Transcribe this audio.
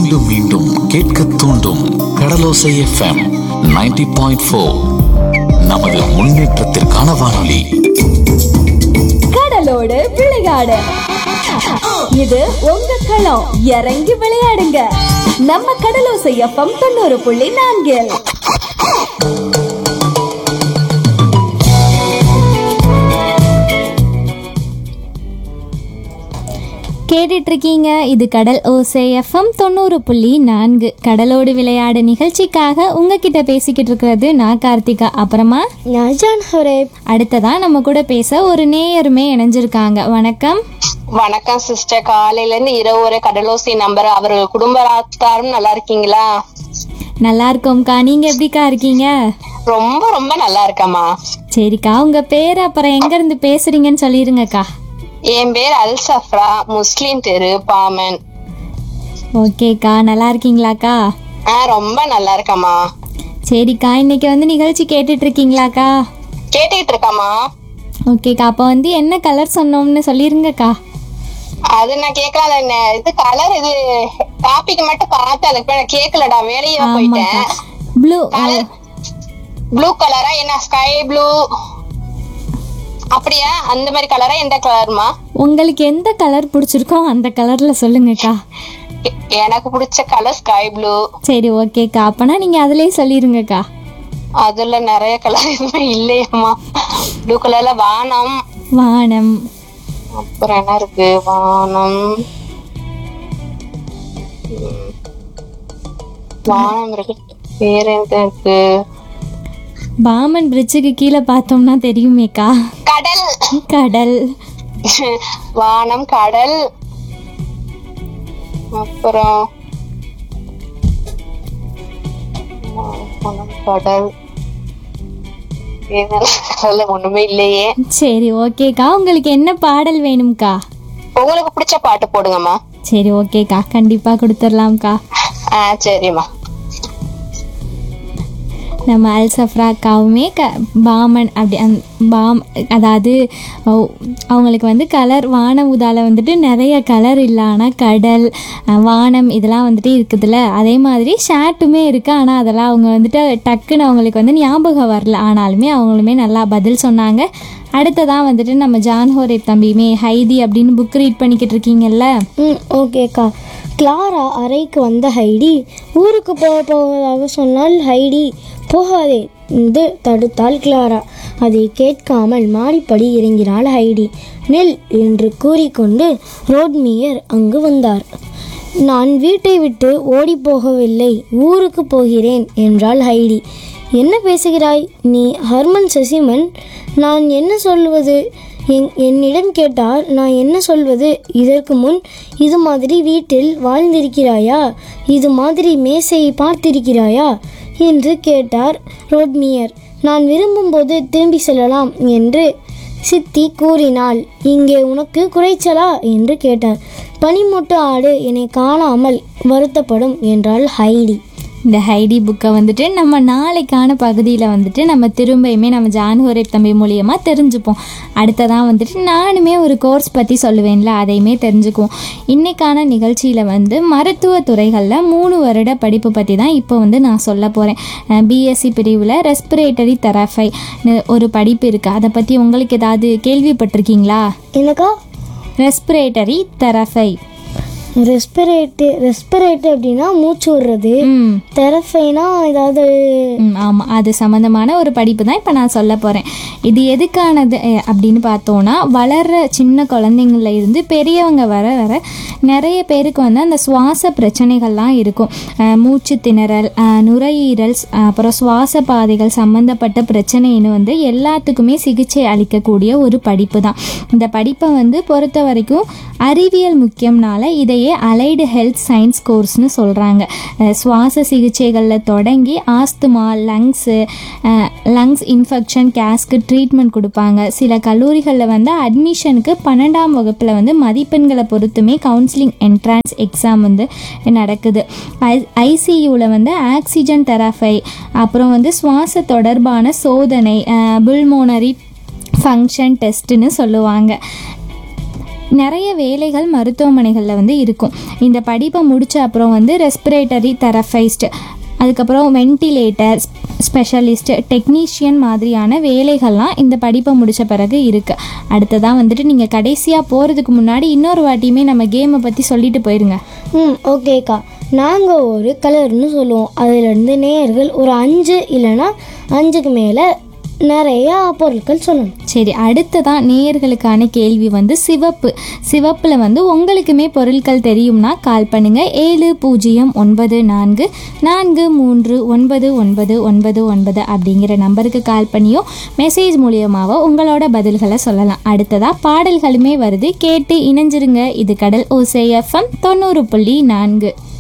மீண்டும் மீண்டும் கேட்க தூண்டும் கடலோசை எஃப்எம் 90.4 பாயிண்ட் நமது முன்னேற்றத்திற்கான வானொலி கடலோடு விளையாடு இது உங்க களம் இறங்கி விளையாடுங்க நம்ம கடலோசை எஃப்எம் தொண்ணூறு புள்ளி நான்கில் கேட்டுட்டு இருக்கீங்க இது கடல் ஓசை எஃப்எம் தொண்ணூறு புள்ளி நான்கு கடலோடு விளையாடு நிகழ்ச்சிக்காக உங்ககிட்ட பேசிக்கிட்டு இருக்கிறது நான் கார்த்திகா அப்புறமா நஜான் ஹொரேப் அடுத்ததா நம்ம கூட பேச ஒரு நேயருமே இணைஞ்சிருக்காங்க வணக்கம் வணக்கம் சிஸ்டர் காலையில இருந்து இரவு வரை கடலோசி நம்பர் அவர் குடும்பத்தாரும் நல்லா இருக்கீங்களா நல்லா இருக்கோம்க்கா நீங்க எப்படிக்கா இருக்கீங்க ரொம்ப ரொம்ப நல்லா இருக்கம்மா சரிக்கா உங்க பேர் அப்புறம் எங்க இருந்து பேசுறீங்கன்னு சொல்லிருங்கக்கா என் பேர் அல் சஃப்ரா முஸ்லிம் தெரு பாமன் ஓகேக்கா நல்லா இருக்கீங்களாக்கா ஆ ரொம்ப நல்லா இருக்கம்மா சரிக்கா இன்னைக்கு வந்து நிகழ்ச்சி கேட்டுட்டு இருக்கீங்களாக்கா கேட்டுக்கிட்டு இருக்கம்மா ஓகேக்கா அப்போ வந்து என்ன கலர் சொன்னோம்னு சொல்லிருங்கக்கா அது நான் கேட்கலாம் இல்ல, நே- இது கலர் இது டாபிக் மட்டும் பார்த்தேன் அதுக்கு நான் கேட்கலடா வேலையே போயிட்டேன் ஆமாக்கா ப்ளூ ப்ளூ கலரா என்ன ஸ்கை ப்ளூ அப்படியா அந்த மாதிரி கலரா எந்த கலர்மா உங்களுக்கு எந்த கலர் பிடிச்சிருக்கோ அந்த கலர்ல சொல்லுங்கக்கா எனக்கு பிடிச்ச கலர் ஸ்கை ப்ளூ சரி ஓகேக்கா அப்பனா நீங்க அதுலயே சொல்லிருங்கக்கா அதுல நிறைய கலர் எதுவுமே இல்லையம்மா ப்ளூ கலர்ல வானம் வானம் அப்புறம் என்ன இருக்கு வானம் உம். வானம் இருக்கு வேற எந்த இருக்கு பாமன் பிரிட்ஜுக்கு கீழே பார்த்தோம்னா தெரியுமேக்கா கடல் கடல் வானம் கடல் அப்புறம் வானம் கடல் வேற கடல்ல ஒண்ணுமே இல்லையே சரி ஓகேக்கா உங்களுக்கு என்ன பாடல் வேணும்க்கா உங்களுக்கு பிடிச்ச பாட்டு போடுங்கம்மா சரி ஓகேக்கா கண்டிப்பா கொடுத்துடலாம்க்கா ஆ சரிம்மா நம்ம அல்சஃப்ராக்காவுமே க பாமன் அப்படி அந் பாம் அதாவது அவ- அவங்களுக்கு வந்து கலர் வான ஊதால வந்துட்டு நிறைய கலர் இல்லை ஆனால் கடல் அஹ், வானம் இதெல்லாம் வந்துட்டு இருக்குதுல்ல அதே மாதிரி ஷர்ட்டுமே இருக்குது ஆனால் அதெல்லாம் அவங்க வந்துட்டு டக்குன்னு அவங்களுக்கு வந்து ஞாபகம் வரல ஆனாலுமே அவங்களுமே நல்லா பதில் சொன்னாங்க அடுத்ததான் வந்துட்டு நம்ம ஜான் ஹோரேப் தம்பியுமே ஹைதி அப்படின்னு புக் ரீட் பண்ணிக்கிட்டு இருக்கீங்கல்ல ம் ஓகேக்கா கிளாரா அறைக்கு வந்த ஹைடி ஊருக்கு போக போவதாக சொன்னால் ஹைடி போகாதே என்று தடுத்தாள் கிளாரா அதை கேட்காமல் மாடிப்படி இறங்கினாள் ஹைடி நெல் என்று கூறிக்கொண்டு ரோட்மியர் அங்கு வந்தார் நான் வீட்டை விட்டு ஓடிப் போகவில்லை ஊருக்கு போகிறேன் என்றாள் ஹைடி என்ன பேசுகிறாய் நீ ஹர்மன் சசிமன் நான் என்ன சொல்வது என் என்னிடம் கேட்டால் நான் என்ன சொல்வது இதற்கு முன் இது மாதிரி வீட்டில் வாழ்ந்திருக்கிறாயா இது மாதிரி மேசையை பார்த்திருக்கிறாயா என்று கேட்டார் ரோட்மியர் நான் விரும்பும்போது திரும்பி செல்லலாம் என்று சித்தி கூறினாள் இங்கே உனக்கு குறைச்சலா என்று கேட்டார் பனிமுட்டு ஆடு என்னை காணாமல் வருத்தப்படும் என்றாள் ஹைடி இந்த ஹைடி புக்கை வந்துட்டு நம்ம நாளைக்கான பகுதியில் வந்துட்டு நம்ம திரும்பியுமே நம்ம ஜான் ஹோரேப் தம்பி மூலியமாக தெரிஞ்சுப்போம் அடுத்ததான் வந்துட்டு நானுமே ஒரு கோர்ஸ் பற்றி சொல்லுவேன்ல அதையுமே தெரிஞ்சுக்குவோம் இன்றைக்கான நிகழ்ச்சியில் வந்து மருத்துவ துறைகளில் மூணு வருட படிப்பு பற்றி தான் இப்போ வந்து நான் சொல்ல போகிறேன் பிஎஸ்சி பிரிவில் ரெஸ்பிரேட்டரி தெரபை ஒரு படிப்பு இருக்குது அதை பற்றி உங்களுக்கு ஏதாவது கேள்விப்பட்டிருக்கீங்களா எனக்கா ரெஸ்பிரேட்டரி தெரபை ரெஸ்பிரேட்டு ரெஸ்பிரேட்டு அப்படின்னா மூச்சு விடுறது ம் தெரஃபைனா ஏதாவது ம் ஆமாம் அது சம்மந்தமான ஒரு படிப்பு தான் இப்போ நான் சொல்ல போகிறேன் இது எதுக்கானது அஹ், அப்படின்னு பார்த்தோன்னா வளர்கிற சின்ன குழந்தைங்கள இருந்து பெரியவங்க வர வர நிறைய பேருக்கு வந்து அந்த சுவாச பிரச்சனைகள்லாம் இருக்கும் அஹ், மூச்சு திணறல் அஹ், நுரையீரல் அஹ், அப்புறம் சுவாச பாதைகள் சம்மந்தப்பட்ட பிரச்சனைன்னு வந்து எல்லாத்துக்குமே சிகிச்சை அளிக்கக்கூடிய ஒரு படிப்பு தான் இந்த படிப்பை வந்து பொறுத்த வரைக்கும் அறிவியல் முக்கியம்னால இதையே அலைடு ஹெல்த் சயின்ஸ் கோர்ஸ்னு சொல்கிறாங்க சுவாச சிகிச்சைகளில் தொடங்கி ஆஸ்துமா லங்ஸு லங்ஸ் இன்ஃபெக்ஷன் கேஸ்க்கு ட்ரீட்மெண்ட் கொடுப்பாங்க சில கல்லூரிகளில் வந்து அட்மிஷனுக்கு பன்னெண்டாம் வகுப்பில் வந்து மதிப்பெண்களை பொறுத்துமே கவுன்சிலிங் என்ட்ரன்ஸ் எக்ஸாம் வந்து நடக்குது ஐ ஐசியூவில் வந்து ஆக்சிஜன் தெரபை அப்புறம் வந்து சுவாச தொடர்பான சோதனை புல்மோனரி ஃபங்க்ஷன் டெஸ்ட்டுன்னு சொல்லுவாங்க நிறைய வேலைகள் மருத்துவமனைகளில் வந்து இருக்கும் இந்த படிப்பை முடித்த அப்புறம் வந்து ரெஸ்பிரேட்டரி தெரபிஸ்ட் அதுக்கப்புறம் வென்டிலேட்டர் ஸ்பெஷலிஸ்ட் டெக்னீஷியன் மாதிரியான வேலைகள்லாம் இந்த படிப்பை முடித்த பிறகு இருக்குது அடுத்ததான் வந்துட்டு நீங்கள் கடைசியாக போகிறதுக்கு முன்னாடி இன்னொரு வாட்டியுமே நம்ம கேமை பற்றி சொல்லிட்டு போயிருங்க ம் ஓகேக்கா நாங்கள் ஒரு கலர்னு சொல்லுவோம் அதிலிருந்து நேயர்கள் ஒரு அஞ்சு இல்லைன்னா அஞ்சுக்கு மேலே நிறையா பொருட்கள் சொல்லணும் சரி அடுத்ததான் நேயர்களுக்கான கேள்வி வந்து சிவப்பு சிவப்பில் வந்து உங்களுக்குமே பொருட்கள் தெரியும்னா கால் பண்ணுங்க ஏழு பூஜ்ஜியம் ஒன்பது நான்கு நான்கு மூன்று ஒன்பது ஒன்பது ஒன்பது ஒன்பது அப்படிங்கிற நம்பருக்கு கால் பண்ணியோ மெசேஜ் மூலியமாவோ உங்களோட பதில்களை சொல்லலாம் அடுத்ததாக பாடல்களுமே வருது கேட்டு இணைஞ்சிருங்க இது கடல் ஓசை எஃப்எம் தொண்ணூறு புள்ளி நான்கு